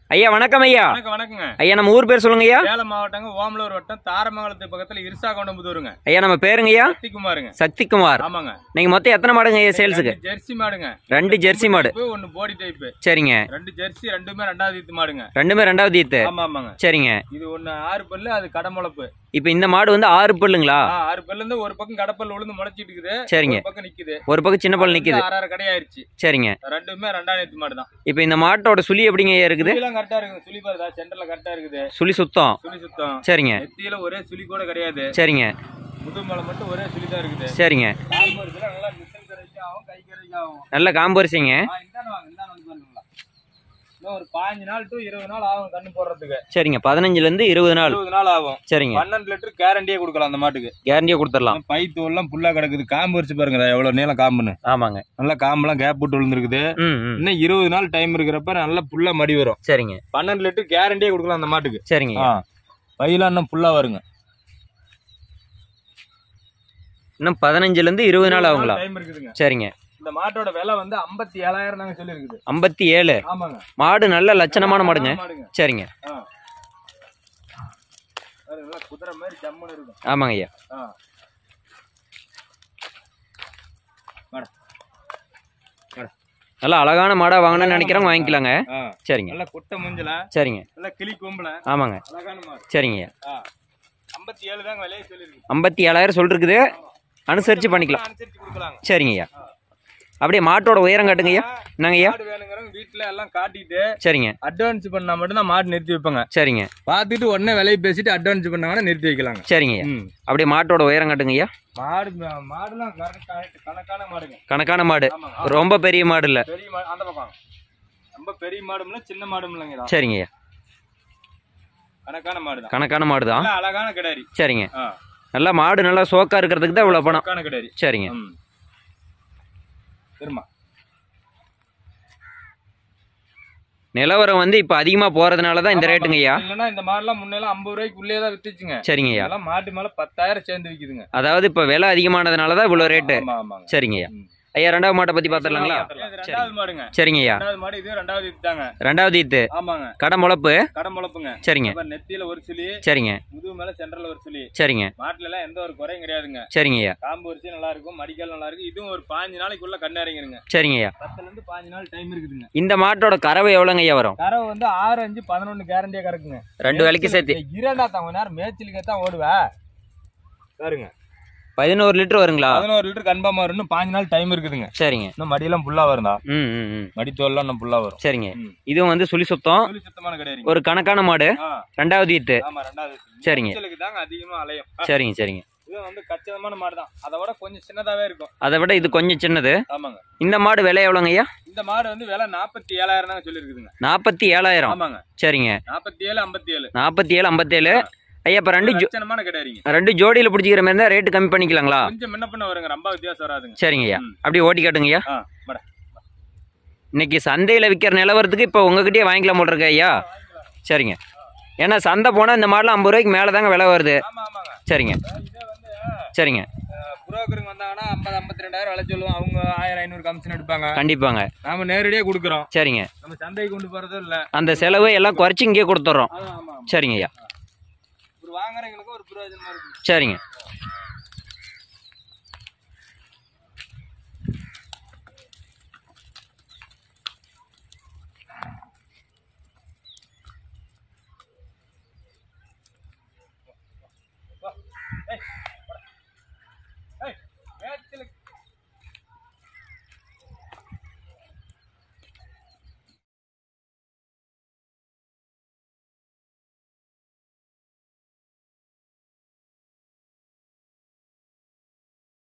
ஐயா வணக்கம் ஐயா வணக்கம் வணக்கங்க ஐயா நம்ம ஊர் பேர் சொல்லுங்க ஐயா சேலம் மாவட்டங்க ஓமலூர் வட்டம் தாரமங்கலத்து பக்கத்துல இருசாகொண்டம்புதூருங்க ஐயா நம்ம பேருங்க ஐயா சக்திகுமாருங்க சக்திகுமார் ஆமாங்க நீங்க மொத்தம் எத்தனை மாடுங்க ஐயா சேல்ஸுக்கு ரெண்டு ஜெர்சி மாடுங்க ரெண்டு ஜெர்சி மாடு டைப்பு, ஒண்ணு போடி டைப்பு சரிங்க ரெண்டு ஜெர்சி ரெண்டுமே ரெண்டாவது ஈத்து மாடுங்க ரெண்டுமே ரெண்டாவது ஈத்து ஆமா ஆமாங்க சரிங்க இது ஒண்ணு ஆறு பல்லு அது கடமுளப்பு இப்போ இந்த மாடு வந்து ஆறு பல்லுங்களா ஆ, ஆறு பல்ல இருந்து ஒரு பக்கம் கடப்பல் உளுந்து முளைச்சிட்டு இருக்குது சரிங்க ஒரு பக்கம் நிக்குது ஒரு பக்கம் சின்ன பல் நிக்குது ஆறு ஆறு கடையாயிருச்சு சரிங்க ரெண்டுமே ரெண்டாம் ஈத்து மாடு தான் இப்போ இந்த மாட்டோட சுழி எப்படிங்க ஐயா இருக்குது சுழிலாம் கரெக்டா இருக்குது சுழி பாருதா சென்டர்ல கரெக்டா இருக்குது சுழி சுத்தம் சுழி சுத்தம் சரிங்க நெத்தியில ஒரே சுழி கூட கிடையாது சரிங்க முதுமலை மட்டும் ஒரே சுழி தான் இருக்குது சரிங்க கால் மருந்துல நல்லா மிஷின் கரைக்கு ஆகும் கை கரைக்கு ஆகும் நல்ல காம்பரிசிங்க ஆ, இந்தாண்ட வாங்க, இந்தாண்ட வந்து பாருங்களா. இன்னும் ஒரு பாஞ்சு நாள் டு இருபது நாள் ஆகும் கண்ணு போடுறதுக்கு சரிங்க பதினஞ்சுலேருந்து இருபது நாள் இருபது நாள் ஆகும் சரிங்க பன்னெண்டு லிட்டர் கேரண்டியே கொடுக்கலாம் அந்த மாட்டுக்கு கேரண்டியாக கொடுத்துடலாம் பை தோல்லாம் புல்லா கிடக்குது காம்பு வச்சு பாருங்க எவ்வளவு நீளம் காம்புன்னு ஆமாங்க நல்லா காம்பெல்லாம் கேப் விட்டு விழுந்துருக்குது ம் ம் இன்னும் இருபது நாள் டைம் இருக்கிறப்ப நல்லா புல்லா மடி வரும் சரிங்க பன்னெண்டு லிட்டர் கேரண்டியே கொடுக்கலாம் அந்த மாட்டுக்கு சரிங்க ஆ பையெல்லாம் இன்னும் புல்லா வருங்க இன்னும் பதினஞ்சுலேருந்து இருபது நாள் ஆகுங்களா டைம் இருக்குதுங்க சரிங்க இந்த மாட்டோட விலை வந்து ஐம்பத்தி ஏழாயிரம் தாங்க சொல்லி இருக்குது ஐம்பத்தி ஏழு ஆமாங்க மாடு நல்ல லட்சணமான மாடுங்க மாடுங்க சரிங்க ஆ அது நல்லா குதிரை மாதிரி ஜம்முன்னு இருக்கும் ஆமாங்க ஐயா ஆ வாடா. வாடா. நல்லா அழகான மாடா வாங்கணும்னு நினைக்கிறவங்க வாங்கிக்கலாங்க ஆ சரிங்க நல்லா குட்டை மூஞ்சல சரிங்க நல்லா கிளி கொம்புல ஆமாங்க அழகான மாடு சரிங்க ஐயா ஆ ஐம்பத்தி ஏழு தாங்க விலையை சொல்லியிருக்கு ஐம்பத்தி ஏழாயிரம் சொல்லிருக்குது அனுசரித்து பண்ணிக்கலாம் அனுசரிச்சு கொடுக்கலாங்க சரிங்க ஐயா அப்படியே மாட்டோட உயரம் காட்டுங்க ஐயா என்னங்க ஐயா மாடு வேணுங்கிறவங்க வீட்டுல எல்லாம் காட்டிட்டு சரிங்க அட்வான்ஸ் பண்ணா மட்டும் தான் மாடு நிறுத்தி வைப்பாங்க சரிங்க பார்த்துட்டு உடனே விலையை பேசிட்டு அட்வான்ஸ் பண்ணாங்கன்னா நிறுத்தி வைக்கலாங்க சரிங்க ஐயா ம் அப்படியே மாட்டோட உயரம் காட்டுங்க ஐயா மாடு மாடுலாம் கரெக்ட் கணக்கான மாடுங்க கணக்கான மாடு ஆமாங்க ரொம்ப பெரிய மாடு இல்லை பெரிய மாடு அந்த பக்கம் ரொம்ப பெரிய மாடும் இல்ல சின்ன மாடும் இல்லைங்க இதான். சரிங்க ஐயா கணக்கான மாடு தான் கணக்கான மாடு தான் நல்லா அழகான கிடாரி சரிங்க ஆ நல்லா மாடு நல்லா சோக்கா இருக்கிறதுக்கு தான் இவ்வளோ பணம் கணக்கான கிடாரி சரிங்க ம் திரும்ப நிலவரம் வந்து இப்போ அதிகமாக போகிறதுனால தான் இந்த ரேட்டுங்க ஐயா இல்லைன்னா இந்த மாடுலாம் முன்னெல்லாம் ஐம்பது ரூபாய்க்கு உள்ளே தான் வித்துச்சுங்க சரிங்க ஐயா இதெல்லாம் மாட்டு மேல பத்தாயிரம் சேர்ந்து விக்குதுங்க அதாவது இப்போ விலை அதிகமானதுனால தான் இவ்வளோ ரேட்டு ஆமா ஆமாங்க சரிங்க ஐயா ம். ஐயா ரெண்டாவது மாட்டை பற்றி பார்த்துடலாங்களா இது ரெண்டாவது மாடுங்க சரிங்க ஐயா ரெண்டாவது மாடு இது ரெண்டாவது இதுதாங்க ரெண்டாவது ஈத்து ஆமாங்க கடை முளப்பு கடை முளப்புங்க சரிங்க அப்புறம் நெத்தியில ஒரு சுழி சரிங்க முதுகு மேல சென்டர்ல ஒரு சுழி சரிங்க மாட்டுல எல்லாம் எந்த ஒரு குறையும் கிடையாதுங்க சரிங்க ஐயா காம்பு வரிசை நல்லா இருக்கும் மடிக்கால் நல்லா இருக்கும் இதுவும் ஒரு பாஞ்சு நாளைக்குள்ள கண்ணறிங்கிருங்க சரிங்க ஐயா பத்துல இருந்து பாஞ்சு நாள் டைம் இருக்குதுங்க இந்த மாட்டோட கறவை எவ்வளோங்க ஐயா வரும் கறவை வந்து ஆறு அஞ்சு பதினொன்னு கேரண்டியா கறக்குங்க ரெண்டு வேலைக்கு சேர்த்து இரண்டா தான் கொஞ்ச நேரம் மேய்ச்சலுக்கு தான் ஓடுவ பாருங்க பதினோரு லிட்டர் வருங்களா பதினோரு லிட்டர் கன்ஃபார்மா வரும் இன்னும் பாஞ்சு நாள் டைம் இருக்குதுங்க சரிங்க இன்னும் மடியெல்லாம் புல்லா வருதா ம் ம் ம் மடித்தோல்லாம் இன்னும் புல்லா வரும் சரிங்க ம். இதுவும் வந்து சுழி சுத்தம் சொல்லி சுத்தமான கிடையாது ஒரு கணக்கான மாடு ரெண்டாவது ஈத்து ஆமா ரெண்டாவது சரிங்க. மேய்ச்சலுக்கு தாங்க அதிகமா அலையும் சரிங்க சரிங்க இது வந்து கச்சிதமான மாடு தான் அதை விட கொஞ்சம் சின்னதாவே இருக்கும் அதை விட இது கொஞ்சம் சின்னது ஆமாங்க இந்த மாடு விலை எவ்வளோங்க ஐயா இந்த மாடு வந்து விலை நாற்பத்தி ஏழாயிரம் தாங்க சொல்லியிருக்குதுங்க நாற்பத்தி ஏழாயிரம் ஆமாங்க சரிங்க நாற்பத்தி ஏழு ஐம்பத்தி ஏழு நாற்பத்தி ஏழு ஐம்பத்தேழு ஐயா இப்போ ரெண்டு ஜோ லட்சணமான கிடையாதுங்க ரெண்டு ஜோடியில் பிடிச்சிக்கிற மாதிரி இருந்தால் ரேட்டு கம்மி பண்ணிக்கலாங்களா கொஞ்சம் முன்ன பண்ண வருங்க ரொம்ப வித்தியாசம் வராதுங்க சரிங்க ஐயா ம். அப்படியே ஓட்டி காட்டுங்க ஐயா ஆ மேடம் இன்னைக்கு சந்தையில் விற்கிற நிலவரத்துக்கு இப்போ உங்ககிட்டயே வாங்கிக்கலாம் போல் இருக்கு ஐயா சரிங்க ஏன்னா சந்தை போனால் இந்த மாடலாம் ஐம்பது ரூபாய்க்கு மேலே தாங்க விலை வருது ஆமா ஆமாங்க சரிங்க இதே வந்து சரிங்க புரோக்கருங்க வந்தாங்கன்னா ஐம்பது ஐம்பத்தி ரெண்டாயிரம் விலை சொல்லுவோம் அவங்க ஆயிரம் ஐநூறு கமிஷன் எடுப்பாங்க கண்டிப்பாங்க நாம நேரடியாக கொடுக்குறோம் சரிங்க நம்ம சந்தைக்கு கொண்டு போறதும் இல்ல அந்த செலவு எல்லாம் குறைச்சி இங்கேயே கொடுத்துட்றோம் ஆமா ஆமா சரிங்க ஐயா ஒரு வாங்குறவங்களுக்கு ஒரு பிரயோஜனமா இருக்கு சரிங்க